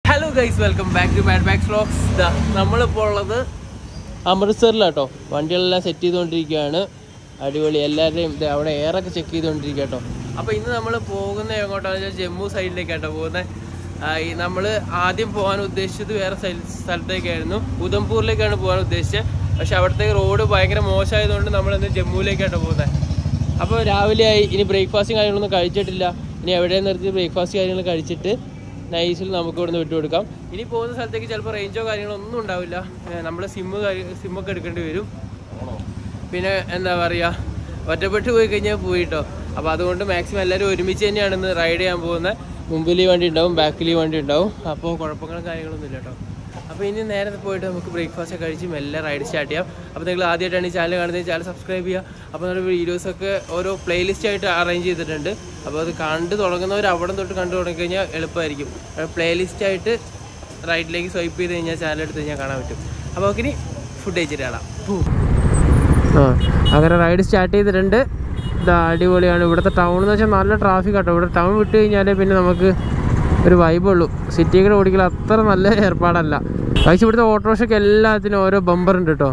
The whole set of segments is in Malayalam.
Hello guys welcome back to mad backs vlogs നമ്മളിപ്പോൾ ഉള്ളത് അമൃത്സറിലാട്ടോ വണ്ടികളെല്ലാം സെറ്റ് ചെയ്തുകൊണ്ടിരിക്കുകയാണ് അടിപൊളി എല്ലാവരുടെയും ഇത് അവിടെ എയറൊക്കെ ചെക്ക് ചെയ്തുകൊണ്ടിരിക്കുക കേട്ടോ അപ്പോൾ ഇന്ന് നമ്മൾ പോകുന്ന എങ്ങോട്ടാണെന്ന് വെച്ചാൽ ജമ്മു സൈഡിലേക്കാട്ടോ പോകുന്നത് നമ്മൾ ആദ്യം പോകാൻ ഉദ്ദേശിച്ചത് വേറെ സ്ഥല- സ്ഥലത്തേക്കായിരുന്നു ഉദംപൂരിലേക്കാണ് പോകാൻ ഉദ്ദേശിച്ചത് പക്ഷെ അവിടുത്തെ റോഡ് ഭയങ്കര മോശമായതുകൊണ്ട് നമ്മളിന്ന് ജമ്മുവിലേക്കാട്ടോ പോകുന്നത് അപ്പോൾ രാവിലെ ആയി ഇനി ബ്രേക്ക്ഫാസ്റ്റും കാര്യങ്ങളൊന്നും കഴിച്ചിട്ടില്ല ഇനി എവിടെ നിർത്തി ബ്രേക്ക്ഫാസ്റ്റ് കാര്യങ്ങൾ കഴിച്ചിട്ട് നൈസിൽ നമുക്ക് ഇവിടുന്ന് വിട്ടുകൊടുക്കാം ഇനി പോകുന്ന സ്ഥലത്തേക്ക് ചിലപ്പോൾ റേഞ്ചോ കാര്യങ്ങളോ ഒന്നും ഉണ്ടാവില്ല നമ്മൾ സിമ്മ് സിമ്മൊക്കെ എടുക്കേണ്ടി വരും പിന്നെ എന്താ പറയുക ഒറ്റപ്പെട്ട് പോയി കഴിഞ്ഞാൽ പോയിട്ടോ അപ്പോൾ അതുകൊണ്ട് മാക്സിമം എല്ലാവരും ഒരുമിച്ച് തന്നെയാണ് ഇന്ന് റൈഡ് ചെയ്യാൻ പോകുന്നത് മുമ്പിൽ ഈ വണ്ടി ഉണ്ടാവും ബാക്കിൽ ഈ വണ്ടി ഉണ്ടാവും അപ്പോൾ കുഴപ്പങ്ങളും കാര്യങ്ങളൊന്നും ഇല്ല കേട്ടോ അപ്പോൾ ഇനി നേരെ പോയിട്ട് നമുക്ക് ബ്രേക്ക്ഫാസ്റ്റ് ഒക്കെ കഴിച്ച് മെല്ലെ റൈഡ് സ്റ്റാർട്ട് ചെയ്യാം അപ്പോൾ നിങ്ങൾ ആദ്യമായിട്ടാണ് ഈ ചാനൽ കാണുന്നത് ചാനൽ സബ്സ്ക്രൈബ് ചെയ്യുക അപ്പോൾ നമ്മുടെ വീഡിയോസൊക്കെ ഓരോ പ്ലേലിസ്റ്റ് ആയിട്ട് അറേഞ്ച് ചെയ്തിട്ടുണ്ട് അപ്പോൾ അത് കണ്ടു തുടങ്ങുന്നവർ അവിടെ തൊട്ട് കണ്ടു തുടങ്ങിക്കഴിഞ്ഞാൽ എളുപ്പമായിരിക്കും പ്ലേലിസ്റ്റ് ആയിട്ട് റൈറ്റിലേക്ക് സ്വൈപ്പ് ചെയ്ത് കഴിഞ്ഞാൽ ചാനൽ എടുത്ത് കഴിഞ്ഞാൽ കാണാൻ പറ്റും അപ്പോൾ നമുക്ക് ഇനി ഫുഡ് കഴിച്ചിട്ട് കാണാം ആ അങ്ങനെ റൈഡ് സ്റ്റാർട്ട് ചെയ്തിട്ടുണ്ട് ഇതാ അടിപൊളിയാണ് ഇവിടുത്തെ ടൗൺ എന്ന് വെച്ചാൽ നല്ല ട്രാഫിക് ആട്ടോ ഇവിടെ ടൗൺ വിട്ട് കഴിഞ്ഞാലേ പിന്നെ നമുക്ക് ഒരു വൈബുള്ളൂ സിറ്റിയിൽ ഓടിക്കൽ അത്ര നല്ല ഏർപ്പാടല്ല കഴിച്ച് ഇവിടുത്തെ ഓട്ടോറിക്ഷയ്ക്ക് എല്ലാത്തിനും ഓരോ ബമ്പർ ഉണ്ട് കേട്ടോ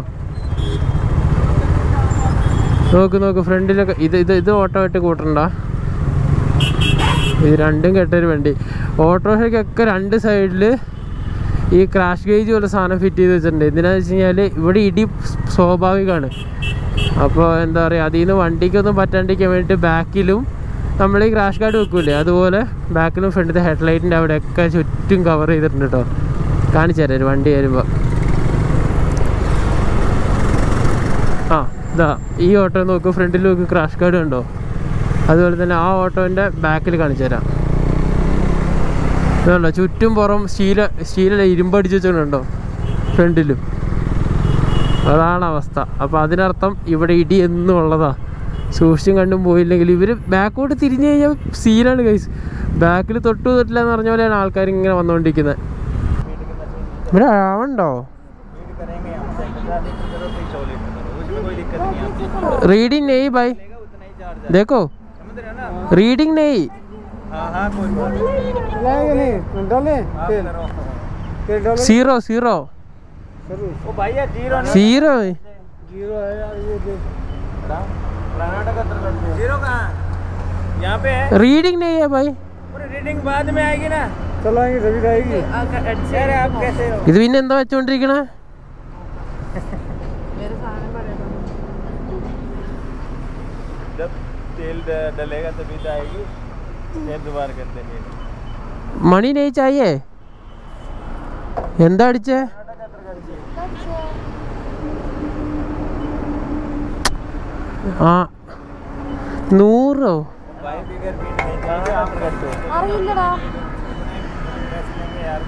നോക്ക് നോക്ക് ഫ്രണ്ടിലൊക്കെ ഇത് ഇത് ഇത് ഓട്ടോ ആയിട്ട് കൂട്ടണ്ട ഇത് രണ്ടും കെട്ടൊരു വണ്ടി ഓട്ടോറിക്ഷയ്ക്കൊക്കെ രണ്ട് സൈഡിൽ ഈ ക്രാഷ് ഗേജ് പോലെ സാധനം ഫിറ്റ് ചെയ്ത് വെച്ചിട്ടുണ്ട് എന്തിനാന്ന് വെച്ച് കഴിഞ്ഞാൽ ഇവിടെ ഇടി സ്വാഭാവികമാണ് അപ്പോൾ എന്താ പറയുക അതിൽ നിന്ന് വണ്ടിക്കൊന്നും പറ്റാണ്ടിരിക്കാൻ വേണ്ടിയിട്ട് ബാക്കിലും നമ്മൾ ഈ ക്രാഷ് ഗാർഡ് വെക്കൂലേ അതുപോലെ ബാക്കിലും ഫ്രണ്ടിലത്തെ ഹെഡ്ലൈറ്റിൻ്റെ അവിടെയൊക്കെ ചുറ്റും കവർ ചെയ്തിട്ടുണ്ട് കേട്ടോ കാണിച്ചു തരാം ഒരു വണ്ടി വരുമ്പോൾ ആ ഇതാ ഈ ഓട്ടോ നോക്ക് ഫ്രണ്ടിൽ നോക്ക് ക്രാഷ് ഗാർഡ് കണ്ടോ അതുപോലെ തന്നെ ആ ഓട്ടോൻ്റെ ബാക്കിൽ കാണിച്ചു തരാം ഇതുണ്ടോ ചുറ്റും പുറം സ്റ്റീല സ്റ്റീലല്ല ഇരുമ്പടിച്ച് വെച്ചിട്ടുണ്ടോ ഫ്രണ്ടിലും അതാണ് അവസ്ഥ അപ്പോൾ അതിനർത്ഥം ഇവിടെ ഇടി എന്നും ഉള്ളതാ സൂക്ഷിച്ചും കണ്ടും പോയില്ലെങ്കിൽ ഇവർ ബാക്കോട്ട് തിരിഞ്ഞു കഴിഞ്ഞാൽ സീനാണ് കൈസ് ബാക്കിൽ തൊട്ടു തൊട്ടില്ല എന്ന് പറഞ്ഞ പോലെയാണ് ആൾക്കാർ ഇങ്ങനെ വന്നുകൊണ്ടിരിക്കുന്നത് ഇവിടെ ആവണ്ടോ റീഡിങ് നെയ് ബൈ देखो रीडिंग नहीं जीरो जीरो ओ भैया जीरो नहीं जीरो जीरो है यार ये देख जीरो कहाँ यहाँ पे है रीडिंग नहीं है भाई पूरी रीडिंग बाद में आएगी ना चलाएंगे तभी आएगी अरे आप कैसे हो ഇത് പിന്നെ എന്താ വെച്ചോണ്ടിരിക്കണേ जब तेल ड- डलेगा तभी तो आएगी फिर दोबारा कर देंगे മണി നെയ് ചായേ എന്താ അടിച്ചേ ആ നൂറോ भाई बिगर बीट नहीं चाहिए आप करते हो അറിയില്ലടാ पैसे लेंगे यार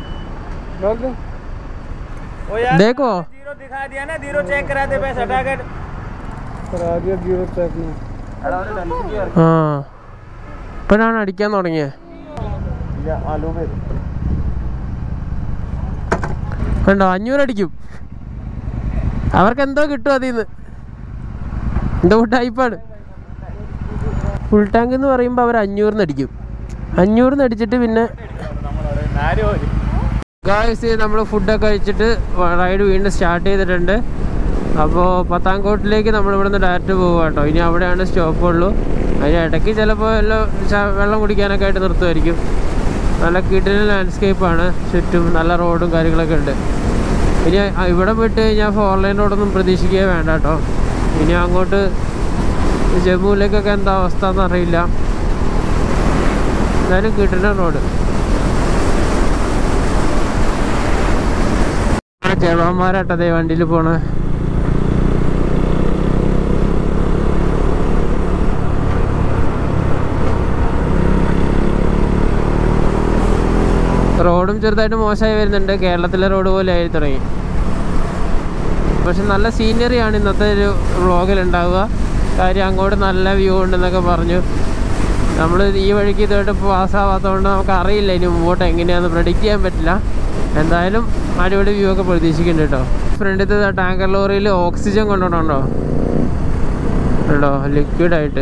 ओ यार देखो जीरो दिखा दिया ना जीरो चेक करा दे पैसे हटा कर करा दिया जीरो चेक में ആ ഇപ്പോഴാണ് അടിക്കാൻ തുടങ്ങിയത് आलू में കണ്ടോ അഞ്ഞൂറ് അടിക്കും അവർക്ക് എന്തോ കിട്ടും അതിൽ നിന്ന് എന്തോ ടൈപ്പാണ് ഫുൾ ടാങ്ക് എന്ന് പറയുമ്പോൾ അവർ അഞ്ഞൂറിന് അടിക്കും അഞ്ഞൂറിന് അടിച്ചിട്ട് പിന്നെ നാല് പോയി ഗായ്സ് നമ്മൾ ഫുഡൊക്കെ കഴിച്ചിട്ട് റൈഡ് വീണ്ടും സ്റ്റാർട്ട് ചെയ്തിട്ടുണ്ട് അപ്പോൾ പത്താംകോട്ടിലേക്ക് നമ്മൾ ഇവിടുന്ന് ഡയറക്റ്റ് പോകുക കേട്ടോ ഇനി അവിടെയാണ് സ്റ്റോപ്പ് ഉള്ളൂ അതിന് ഇടയ്ക്ക് ചിലപ്പോൾ എല്ലാം ച- വെള്ളം കുടിക്കാനൊക്കെ ആയിട്ട് നിർത്തുമായിരിക്കും നല്ല കിടിലൻ ലാൻഡ്സ്കേപ്പാണ് ചുറ്റും നല്ല റോഡും കാര്യങ്ങളൊക്കെ ഉണ്ട് ഇനി അ- ഇവിടെ വിട്ട് കഴിഞ്ഞാൽ ഫോർ ലൈൻ റോഡൊന്നും പ്രതീക്ഷിക്കുകയേ വേണ്ട കേട്ടോ ഇനി അങ്ങോട്ട് ജമ്മുവിലേക്കൊക്കെ എന്താ അവസ്ഥ എന്നറിയില്ല എന്നാലും കിടിലൻ റോഡ് ചെറുവന്മാരാട്ടതേ വണ്ടിയിൽ പോണ റോഡും ചെറുതായിട്ട് മോശമായി വരുന്നുണ്ട് കേരളത്തിലെ റോഡ് പോലെ ആയി തുടങ്ങി പക്ഷെ നല്ല സീനറിയാണ് ഇന്നത്തെ ഒരു വ്ളോഗിൽ ഉണ്ടാവുക കാര്യം അങ്ങോട്ട് നല്ല വ്യൂ ഉണ്ടെന്നൊക്കെ പറഞ്ഞു നമ്മൾ ഈ വഴിക്ക് ഇതുമായിട്ട് പാസ്സാവാത്തതുകൊണ്ട് നമുക്ക് അറിയില്ല ഇനി മുമ്പോട്ട് എങ്ങനെയാണെന്ന് പ്രഡിക്റ്റ് ചെയ്യാൻ പറ്റില്ല എന്തായാലും അടിപൊളി വ്യൂ ഒക്കെ പ്രതീക്ഷിക്കുന്നുണ്ട് കേട്ടോ ഫ്രണ്ടിലത്തെ ടാങ്കർ ലോറിയിൽ ഓക്സിജൻ കൊണ്ടുപോകണുണ്ടോ ഉണ്ടോ ലിക്വിഡായിട്ട്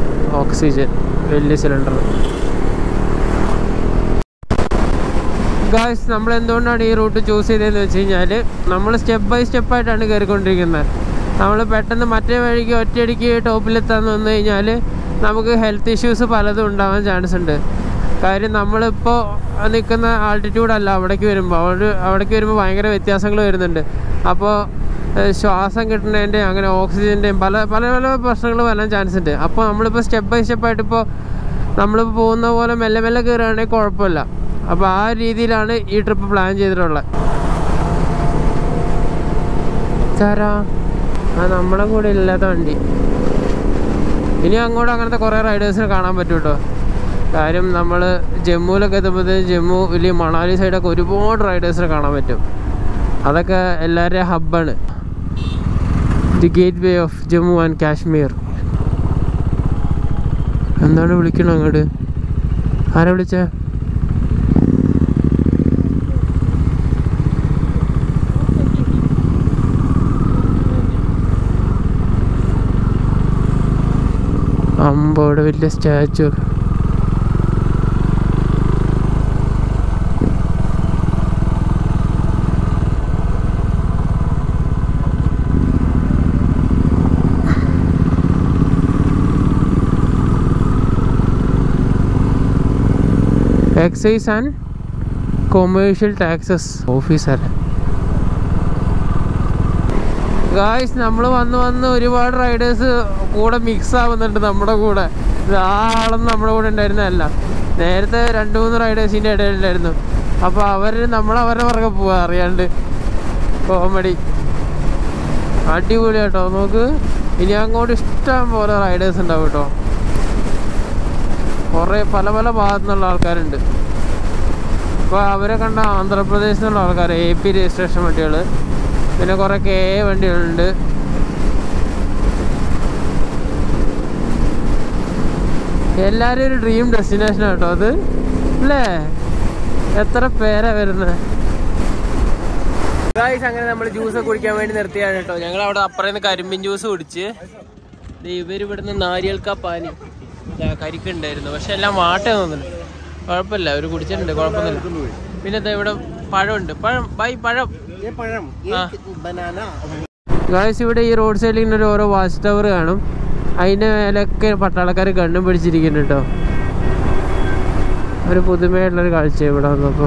ഓക്സിജൻ വലിയ സിലിണ്ടർ ഗായ്സ് നമ്മൾ എന്തുകൊണ്ടാണ് ഈ റൂട്ട് ചൂസ് ചെയ്തതെന്ന് വെച്ച് കഴിഞ്ഞാൽ നമ്മൾ സ്റ്റെപ്പ് ബൈ സ്റ്റെപ്പായിട്ടാണ് കയറിക്കൊണ്ടിരിക്കുന്നത് നമ്മൾ പെട്ടെന്ന് മറ്റേ വഴിക്ക് ഒറ്റയടിക്ക് ടോപ്പിലെത്താൻ വന്നു കഴിഞ്ഞാൽ നമുക്ക് ഹെൽത്ത് ഇഷ്യൂസ് പലതും ഉണ്ടാവാൻ ചാൻസ് ഉണ്ട് കാര്യം നമ്മളിപ്പോൾ നിൽക്കുന്ന ആൾട്ടിറ്റ്യൂഡ് അല്ല അവിടേക്ക് വരുമ്പോൾ അവിടെ അവിടേക്ക് വരുമ്പോൾ ഭയങ്കര വ്യത്യാസങ്ങൾ വരുന്നുണ്ട് അപ്പോൾ ഏഹ്, ശ്വാസം കിട്ടുന്നതിൻ്റെയും അങ്ങനെ ഓക്സിജൻ്റെയും പല പല പല പ്രശ്നങ്ങൾ വരാൻ ചാൻസ് ഉണ്ട് അപ്പോൾ നമ്മളിപ്പോൾ സ്റ്റെപ്പ് ബൈ സ്റ്റെപ്പായിട്ട് ഇപ്പോൾ നമ്മളിപ്പോൾ പോകുന്ന പോലെ മെല്ലെ മെല്ലെ കയറുകയാണെങ്കിൽ കുഴപ്പമില്ല അപ്പോൾ ആ രീതിയിലാണ് ഈ ട്രിപ്പ് പ്ലാൻ ചെയ്തിട്ടുള്ളത് ചാരാ ആ നമ്മുടെ കൂടെ ഇല്ലാത്ത വണ്ടി ഇനി അങ്ങോട്ട് അങ്ങനത്തെ കുറേ റൈഡേഴ്സിനെ കാണാൻ പറ്റും കേട്ടോ കാര്യം നമ്മൾ ജമ്മുവിലൊക്കെ എത്തുമ്പോഴത്തേക്കും ജമ്മു വലിയ മണാലി സൈഡൊക്കെ ഒരുപാട് റൈഡേഴ്സിനെ കാണാൻ പറ്റും അതൊക്കെ എല്ലാവരുടെയും ഹബ്ബാണ് the gateway of Jammu and Kashmir എന്താണ് വിളിക്കണം അങ്ങോട്ട് ആരാ വിളിച്ചേ അമ്പോടെ വലിയ statue excise and commercial taxes officer guys നമ്മൾ വന്ന് വന്ന് ഒരുപാട് റൈഡേഴ്സ് കൂടെ മിക്സ് ആവുന്നുണ്ട് നമ്മുടെ കൂടെ ഇത് ആ ആളൊന്നും നമ്മുടെ കൂടെ ഉണ്ടായിരുന്നതല്ല നേരത്തെ രണ്ട് മൂന്ന് റൈഡേഴ്സിൻ്റെ ഇടയിലുണ്ടായിരുന്നു അപ്പോൾ അവർ നമ്മൾ അവരുടെ പുറകെ പോവാ അറിയാണ്ട് കോമഡി അടിപൊളി കേട്ടോ നോക്ക് ഇനി അങ്ങോട്ട് ഇഷ്ടം പോലെ റൈഡേഴ്സ് ഉണ്ടാവും കേട്ടോ കുറേ പല പല ഭാഗത്തു നിന്നുള്ള ആൾക്കാരുണ്ട് ഇപ്പോൾ അവരെ കണ്ട ആന്ധ്രാപ്രദേശിൽ നിന്നുള്ള ആൾക്കാർ എ പി രജിസ്ട്രേഷൻ വണ്ടികൾ പിന്നെ കുറേ കെ എ വണ്ടികളുണ്ട് എല്ലാവരും ഒരു ഡ്രീം ഡെസ്റ്റിനേഷൻ കേട്ടോ അത് അല്ലേ എത്ര പേരാ വരുന്നത് ഗായ്സ് അങ്ങനെ നമ്മൾ ജ്യൂസ് കുടിക്കാൻ വേണ്ടി നിർത്തിയാണ് കേട്ടോ ഞങ്ങൾ അവിടെ അപ്പുറത്ത് കരിമ്പിൻ ജ്യൂസ് കുടിച്ച് ദേ ഇവര് ഇവിടുന്ന് നാരിയൽക്ക പാനി ദാ കരിക്കുണ്ടായിരുന്നു പക്ഷെ എല്ലാം വാട്ട തോന്നുന്നു കുഴപ്പമില്ല അവര് കുടിച്ചിട്ടുണ്ട് കുഴപ്പമൊന്നുമില്ല പിന്നെ ദാ ഇവിടെ പഴമുണ്ട് പഴം ബൈ പഴം ये पഴം हाँ। बनाना ഗായ്സ് ഇവിടെ ഈ റോഡ് സൈഡിൽ ഇങ്ങനെ ഒരു ഓരോ വാച്ച് ടവർ കാണും അതിൻ്റെ മേലൊക്കെ പട്ടാളക്കാർ കണ്ണും പിടിച്ചിരിക്കുന്നുണ്ട് കേട്ടോ ഒരു പുതുമയായിട്ടുള്ളൊരു കാഴ്ച ഇവിടെ വന്നപ്പോൾ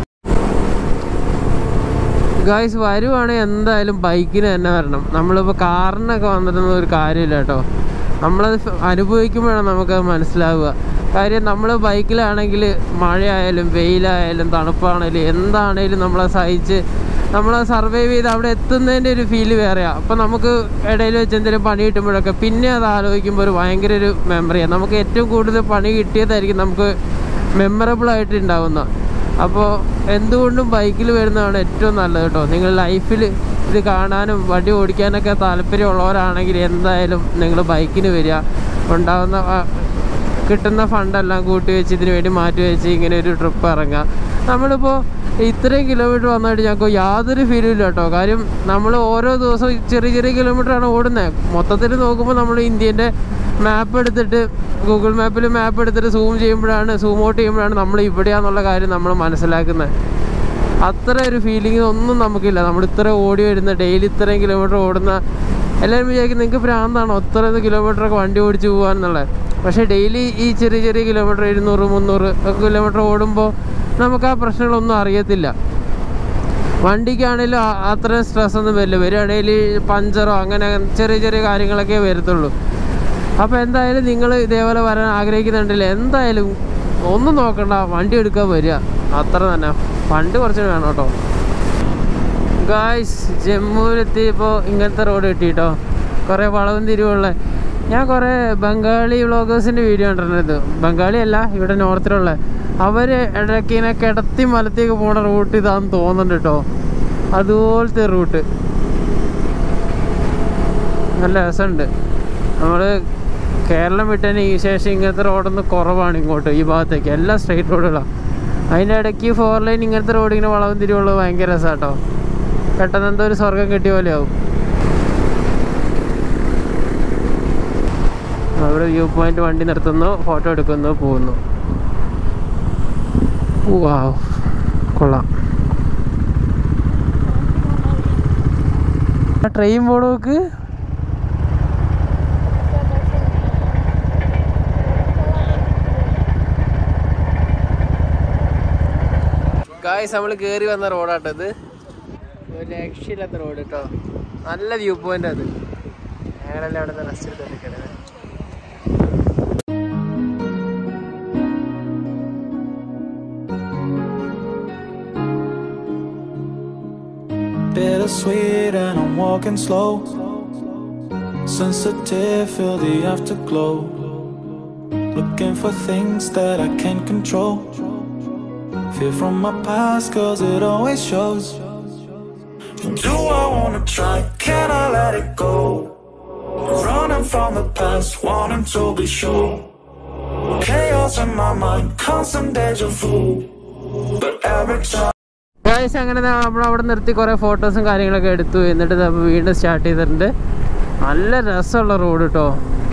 ഗായ്സ് വരുവാണെങ്കിൽ എന്തായാലും ബൈക്കിന് തന്നെ വരണം നമ്മളിപ്പോൾ കാറിനൊക്കെ വന്നിട്ടൊന്നും ഒരു കാര്യമില്ല കേട്ടോ നമ്മളത് ഫ- അനുഭവിക്കുമ്പോഴാണ് നമുക്കത് മനസ്സിലാവുക കാര്യം നമ്മൾ ബൈക്കിലാണെങ്കിൽ മഴയായാലും വെയിലായാലും തണുപ്പാണെങ്കിലും എന്താണേലും നമ്മളത് സഹിച്ച് നമ്മളത് സർവൈവ് ചെയ്ത് അവിടെ എത്തുന്നതിൻ്റെ ഒരു ഫീല് വേറെയാണ് അപ്പോൾ നമുക്ക് ഇടയിൽ വെച്ച് എന്തെങ്കിലും പണി കിട്ടുമ്പോഴൊക്കെ പിന്നെ അത് ആലോചിക്കുമ്പോൾ ഒരു ഭയങ്കര ഒരു മെമ്മറിയാണ് നമുക്ക് ഏറ്റവും കൂടുതൽ പണി കിട്ടിയതായിരിക്കും നമുക്ക് മെമ്മറബിൾ ആയിട്ട് ഉണ്ടാവുന്ന അപ്പോൾ എന്തുകൊണ്ടും ബൈക്കിൽ വരുന്നതാണ് ഏറ്റവും നല്ലത് കേട്ടോ നിങ്ങൾ ലൈഫിൽ ഇത് കാണാനും വണ്ടി ഓടിക്കാനൊക്കെ താല്പര്യമുള്ളവരാണെങ്കിൽ എന്തായാലും നിങ്ങൾ ബൈക്കിന് വരിക ഉണ്ടാകുന്ന ആ, കിട്ടുന്ന ഫണ്ടെല്ലാം കൂട്ടി വെച്ച് ഇതിന് വേണ്ടി മാറ്റി വെച്ച് ഇങ്ങനെ ഒരു ട്രിപ്പ് ഇറങ്ങുക നമ്മളിപ്പോൾ ഇത്രയും കിലോമീറ്റർ വന്നിട്ട് ഞങ്ങൾക്ക് യാതൊരു ഫീലും ഇല്ല കേട്ടോ കാര്യം നമ്മൾ ഓരോ ദിവസവും ചെറിയ ചെറിയ കിലോമീറ്ററാണ് ഓടുന്നത് മൊത്തത്തിൽ നോക്കുമ്പോൾ നമ്മൾ ഇന്ത്യൻ്റെ മാപ്പ് എടുത്തിട്ട് ഗൂഗിൾ മാപ്പിൽ മാപ്പ് എടുത്തിട്ട് സൂം ചെയ്യുമ്പോഴാണ് സൂം ഔട്ട് ചെയ്യുമ്പോഴാണ് നമ്മൾ ഇവിടെയാന്നുള്ള കാര്യം നമ്മൾ മനസ്സിലാക്കുന്നത് അത്ര ഒരു ഫീലിംഗ് ഒന്നും നമുക്കില്ല നമ്മൾ ഇത്ര ഓടി വരുന്ന ഡെയിലി ഇത്രയും കിലോമീറ്റർ ഓടുന്ന എല്ലാവരും വിചാരിക്കും നിങ്ങൾക്ക് ഭ്രാന്താണോ ഇത്ര കിലോമീറ്റർ ഒക്കെ വണ്ടി ഓടിച്ച് പോകാന്നുള്ളത് പക്ഷേ ഡെയിലി ഈ ചെറിയ ചെറിയ കിലോമീറ്റർ ഇരുന്നൂറ് മുന്നൂറ് ഒക്കെ കിലോമീറ്റർ ഓടുമ്പോൾ നമുക്ക് ആ പ്രശ്നങ്ങളൊന്നും അറിയത്തില്ല വണ്ടിക്കാണെങ്കിലും ആ- അത്രയും സ്ട്രെസ് ഒന്നും വരില്ല വരികയാണെങ്കിൽ പഞ്ചറോ അങ്ങനെ ചെറിയ ചെറിയ കാര്യങ്ങളൊക്കെ വരത്തുള്ളൂ അപ്പോൾ എന്തായാലും നിങ്ങൾ ഇതേപോലെ വരാൻ ആഗ്രഹിക്കുന്നുണ്ടെങ്കിൽ എന്തായാലും ഒന്നും നോക്കണ്ട വണ്ടി എടുക്കാൻ വരിക അത്ര തന്നെ ഫണ്ട് കുറച്ച് വേണം കേട്ടോ ഗായ്സ് ജമ്മുവിലെത്തിയപ്പോൾ ഇങ്ങനത്തെ റോഡ് കിട്ടി കേട്ടോ കുറേ വളവും തിരിവുള്ള ഞാൻ കുറേ ബംഗാളി വ്ളോഗേഴ്സിൻ്റെ വീഡിയോ കണ്ടിരുന്നത് ബംഗാളി അല്ല ഇവിടെ നോർത്തിലുള്ള അവർ ഇടയ്ക്ക് ഇങ്ങനെ കിടത്തി മലത്തേക്ക് പോണ റൂട്ട് ഇതാന്ന് തോന്നുന്നുണ്ട് കേട്ടോ അതുപോലത്തെ റൂട്ട് നല്ല രസമുണ്ട് നമ്മൾ കേരളം വിട്ടതിന് ഈ ശേഷം ഇങ്ങനത്തെ റോഡൊന്നും കുറവാണ് ഇങ്ങോട്ട് ഈ ഭാഗത്തേക്ക് എല്ലാം സ്ട്രെയിറ്റ് റോഡുകളാണ് അതിൻ്റെ ഇടയ്ക്ക് ഫോർ ലൈൻ ഇങ്ങനത്തെ റോഡ് ഇങ്ങനെ വളവും തിരിവുള്ളത് ഭയങ്കര രസമാട്ടോ പെട്ടെന്ന് എന്തോ ഒരു സ്വർഗം കിട്ടിയ പോലെയാവും അവിടെ വ്യൂ പോയിന്റ് വണ്ടി നിർത്തുന്നു ഫോട്ടോ എടുക്കുന്നു പോകുന്നു വാവ് കൊള്ളാം ട്രെയിൻ പോണോക്ക് ഗായ്സ് നമ്മൾ കയറി വന്ന റോഡാട്ടത് ഒരു രക്ഷയില്ലാത്ത റോഡ് കേട്ടോ നല്ല വ്യൂ പോയിന്റ് അത് ഞങ്ങളെല്ലാം അവിടെ നിന്ന് റെസ്റ്റ് എടുത്തോണ്ടിരിക്കണത് Bittersweet and I'm walking slow. Sensitive, feel the afterglow. Looking for things that I can't control. Fear from my past, cause it always shows. Do I wanna try? Can I let it go? Running from the past, wanting to be sure. Chaos in my mind, constant deja vu. But every time. Guys അങ്ങനെ നമ്മൾ അവിടെ നിർത്തി കുറേ ഫോട്ടോസും കാര്യങ്ങളൊക്കെ എടുത്തു എന്നിട്ട് ദാ ഇപ്പൊ വീണ്ടും സ്റ്റാർട്ട് ചെയ്തിട്ടുണ്ട് നല്ല രസമുള്ള റോഡ് കേട്ടോ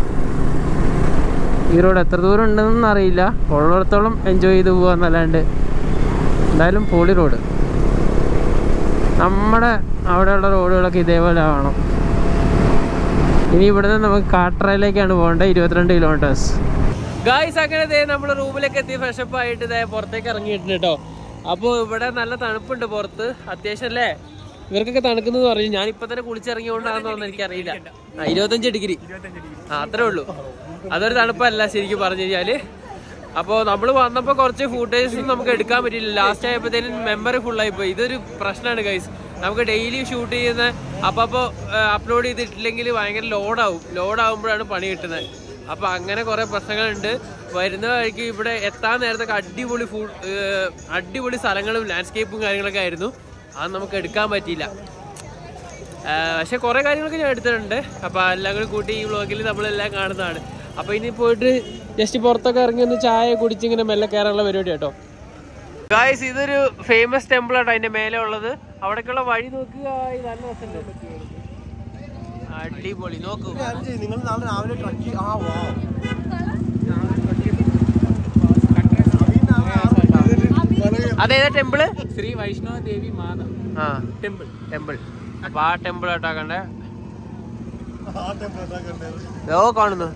ഈ റോഡ് എത്ര ദൂരം ഉണ്ടെന്നൊന്നും അറിയില്ല ഉള്ളിടത്തോളം എൻജോയ് ചെയ്ത് പോകാന്നല്ലാണ്ട് എന്തായാലും പൊളി റോഡ് നമ്മുടെ അവിടെയുള്ള റോഡുകളൊക്കെ ഇതേപോലെ ആവണം ഇനി ഇവിടുന്ന് നമുക്ക് കാട്രയിലേക്കാണ് പോകേണ്ടത് ഇരുപത്തിരണ്ട് കിലോമീറ്റേഴ്സ് ഗായ്സ് അങ്ങനെ ദേ നമ്മൾ റൂമിലേക്ക് എത്തി ഫ്രഷപ്പ് ആയിട്ട് ഇതേ പുറത്തേക്ക് ഇറങ്ങിയിട്ടുണ്ട് കേട്ടോ അപ്പോൾ ഇവിടെ നല്ല തണുപ്പുണ്ട് പുറത്ത് അത്യാവശ്യം അല്ലേ ഇവർക്കൊക്കെ തണുക്കുന്നത് പറഞ്ഞു ഞാൻ ഇപ്പൊ തന്നെ കുളിച്ചിറങ്ങിയോണ്ടാണെന്ന് തോന്നുന്നു എനിക്കറിയില്ല ആ ഇരുപത്തഞ്ച് ഡിഗ്രി ആ അത്രേ ഉള്ളൂ അതൊരു തണുപ്പല്ല ശരിക്കും പറഞ്ഞു കഴിഞ്ഞാല് അപ്പോൾ നമ്മൾ വന്നപ്പോൾ കുറച്ച് ഫുട്ടേജ് നമുക്ക് എടുക്കാൻ പറ്റില്ല ലാസ്റ്റ് ആയപ്പോഴത്തേനും മെമ്മറി ഫുൾ ആയിപ്പോയി ഇതൊരു പ്രശ്നമാണ് ഗൈസ് നമുക്ക് ഡെയിലി ഷൂട്ട് ചെയ്യുന്ന അപ്പോൾ അപ്ലോഡ് ചെയ്തിട്ടില്ലെങ്കിൽ ഭയങ്കര ലോഡാവും ലോഡാവുമ്പോഴാണ് പണി കിട്ടുന്നത് അപ്പോൾ അങ്ങനെ കുറേ പ്രശ്നങ്ങളുണ്ട് വരുന്ന വഴിക്ക് ഇവിടെ എത്താൻ നേരത്തൊക്കെ അടിപൊളി ഫുഡ് അടിപൊളി സ്ഥലങ്ങളും ലാൻഡ്സ്കേപ്പും കാര്യങ്ങളൊക്കെ ആയിരുന്നു അത് നമുക്ക് എടുക്കാൻ പറ്റിയില്ല ആ, പക്ഷെ കുറേ കാര്യങ്ങളൊക്കെ ഞാൻ എടുത്തിട്ടുണ്ട് അപ്പോൾ എല്ലാം കൂടി കൂട്ടി ഈ വ്ളോഗിൽ നമ്മളെല്ലാം കാണുന്നതാണ് അപ്പോൾ ഇനി പോയിട്ട് ജസ്റ്റ് പുറത്തൊക്കെ ഇറങ്ങി ഒന്ന് ചായ കുടിച്ച് ഇങ്ങനെ മെല്ലെ കയറാനുള്ള പരിപാടി കേട്ടോ ഗായ്സ് ഇതൊരു ഫേമസ് ടെമ്പിൾ ആട്ടോ അതിന്റെ മേലെ ഉള്ളത് അവിടേക്കുള്ള വഴി നോക്കുക ഈ നല്ല രസമുണ്ട് അടിപൊളി നോക്കൂ നിങ്ങൾ നാളെ രാവിലെ ട്രക്ക് ആ വാ അതേതാ ടെമ്പിള് ശ്രീ വൈഷ്ണവ ദേവി മാത ആ ടെമ്പിൾ ടെമ്പിൾ അപ്പൊ ആ ടെമ്പിൾ ആട്ടാക്കണ്ടേ ഓ കാണുന്നു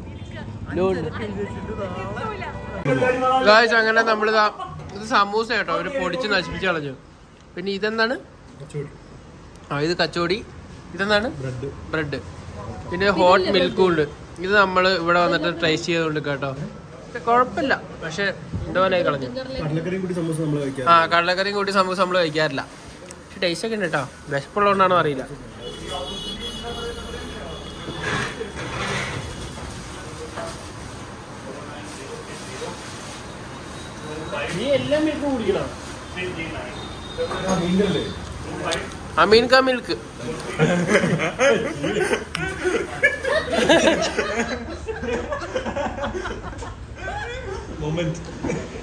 ഗായ്സ് അങ്ങനെ നമ്മളിതാ ഇത് സമൂസ കേട്ടോ അവര് പൊടിച്ച് നശിപ്പിച്ച് കളഞ്ഞു പിന്നെ ഇതെന്താണ് ആ ഇത് കച്ചോടി ഇതെന്താണ് ബ്രെഡ് പിന്നെ ഹോട്ട് മിൽക്കും ഉണ്ട് ഇത് നമ്മൾ ഇവിടെ വന്നിട്ട് ട്രേസ് ചെയ്തുകൊണ്ട് കേട്ടോ പക്ഷെ കുഴപ്പമില്ല പക്ഷെ ഇതുപോലെ ആയി കളഞ്ഞു കടലക്കറിയും കൂടി സമൂസ നമ്മൾ കഴിക്കാം ആ കടലക്കറിയും കൂട്ടി സമൂസ നമ്മൾ കഴിക്കാറില്ല പക്ഷെ ടേസ്റ്റ് ഒക്കെ ഉണ്ട് കേട്ടോ വിശപ്പുള്ളതുകൊണ്ടാണോ അറിയില്ല നീ എല്ലാം മിൽക്ക് കുടിക്കണം അമീൻ കാ മിൽക്ക് മൊമെന്റ്